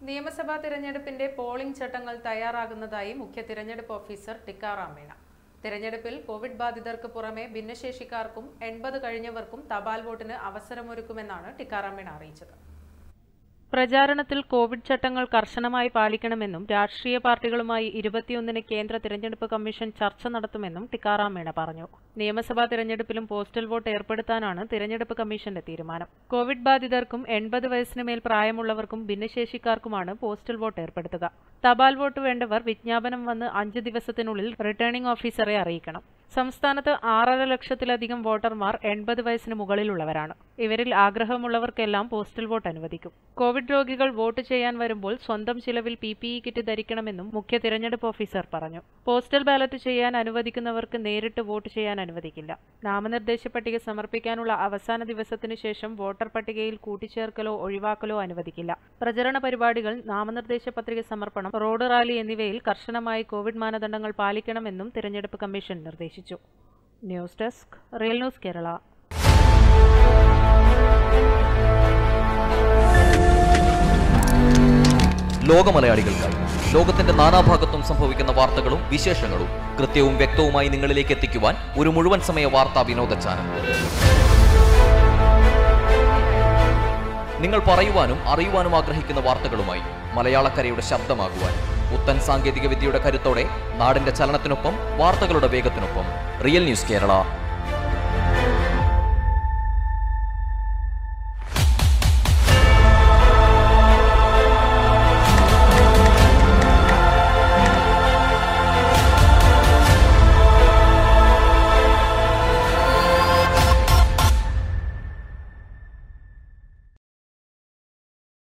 നിയമസഭാ തിരഞ്ഞെടുപ്പിന്റെ പോളിംഗ് ചട്ടങ്ങൾ തയ്യാറാകുന്നതായി മുഖ്യ തിരഞ്ഞെടുപ്പ് ഓഫീസർ ടിക്കാറാം മീണ തിരഞ്ഞെടുപ്പിൽ കോവിഡ് ബാധിതർക്ക് പുറമെ ഭിന്നശേഷിക്കാർക്കും എൺപത് കഴിഞ്ഞവർക്കും തപാൽ വോട്ടിന് അവസരമൊരുക്കുമെന്നാണ് ടിക്കാറാം മീണ അറിയിച്ചത് പ്രചാരണത്തിൽ കോവിഡ് ചട്ടങ്ങൾ കർശനമായി പാലിക്കണമെന്നും രാഷ്ട്രീയ പാർട്ടികളുമായി ഇരുപത്തിയൊന്നിന് കേന്ദ്ര തിരഞ്ഞെടുപ്പ് കമ്മീഷൻ ചർച്ച നടത്തുമെന്നും ടിക്കാറാം മീണ പറഞ്ഞു നിയമസഭാ തിരഞ്ഞെടുപ്പിലും പോസ്റ്റൽ വോട്ട് ഏർപ്പെടുത്താനാണ് തിരഞ്ഞെടുപ്പ് കമ്മീഷന്റെ തീരുമാനം കോവിഡ് ബാധിതർക്കും എൺപത് വയസ്സിന് മേൽ പ്രായമുള്ളവർക്കും ഭിന്നശേഷിക്കാർക്കുമാണ് പോസ്റ്റൽ വോട്ട് ഏർപ്പെടുത്തുക തപാൽ വോട്ട് വേണ്ടവർ വിജ്ഞാപനം വന്ന് അഞ്ച് ദിവസത്തിനുള്ളിൽ റിട്ടേണിംഗ് ഓഫീസറെ അറിയിക്കണം സംസ്ഥാനത്ത് ആറര ലക്ഷത്തിലധികം വോട്ടർമാർ എൺപത് വയസ്സിന് മുകളിലുള്ളവരാണ് ഇവരിൽ ആഗ്രഹമുള്ളവർക്കെല്ലാം പോസ്റ്റൽ വോട്ട് അനുവദിക്കും കോവിഡ് രോഗികൾ വോട്ട് ചെയ്യാൻ വരുമ്പോൾ സ്വന്തം ചിലവിൽ പി പി ഇ കിറ്റ് ധരിക്കണമെന്നും മുഖ്യ തിരഞ്ഞെടുപ്പ് ഓഫീസർ പറഞ്ഞു പോസ്റ്റൽ ബാലറ്റ് ചെയ്യാൻ അനുവദിക്കുന്നവർക്ക് നേരിട്ട് വോട്ട് ചെയ്യാൻ അനുവദിക്കില്ല നാമനിർദ്ദേശ പട്ടിക സമർപ്പിക്കാനുള്ള അവസാന ദിവസത്തിനു ശേഷം വോട്ടർ പട്ടികയിൽ കൂട്ടിച്ചേർക്കലോ ഒഴിവാക്കലോ അനുവദിക്കില്ല പ്രചരണ പരിപാടികൾ നാമനിർദ്ദേശ പത്രിക സമർപ്പണം റോഡ് റാലി എന്നിവയിൽ കർശനമായി കോവിഡ് മാനദണ്ഡങ്ങൾ പാലിക്കണമെന്നും തിരഞ്ഞെടുപ്പ് കമ്മീഷൻ നിർദ്ദേശിച്ചു news desk real news Kerala ലോക മലയാളികൾക്കായി ലോകത്തിന്റെ നാനാഭാഗത്തും സംഭവിക്കുന്ന വാർത്തകളും വിശേഷങ്ങളും കൃത്യവും വ്യക്തവുമായി നിങ്ങളിലേക്ക് എത്തിക്കുവാൻ ഒരു മുഴുവൻ സമയ വാർത്താ വിനോദ ചാനൽ നിങ്ങൾ പറയുവാനും അറിയുവാനും ആഗ്രഹിക്കുന്ന വാർത്തകളുമായി മലയാളക്കരയുടെ ശബ്ദമാകുവാൻ പുത്തൻ സാങ്കേതിക വിദ്യയുടെ കരുത്തോടെ നാടിന്റെ ചലനത്തിനൊപ്പം വാർത്തകളുടെ വേഗത്തിനൊപ്പം റിയൽ ന്യൂസ് കേരള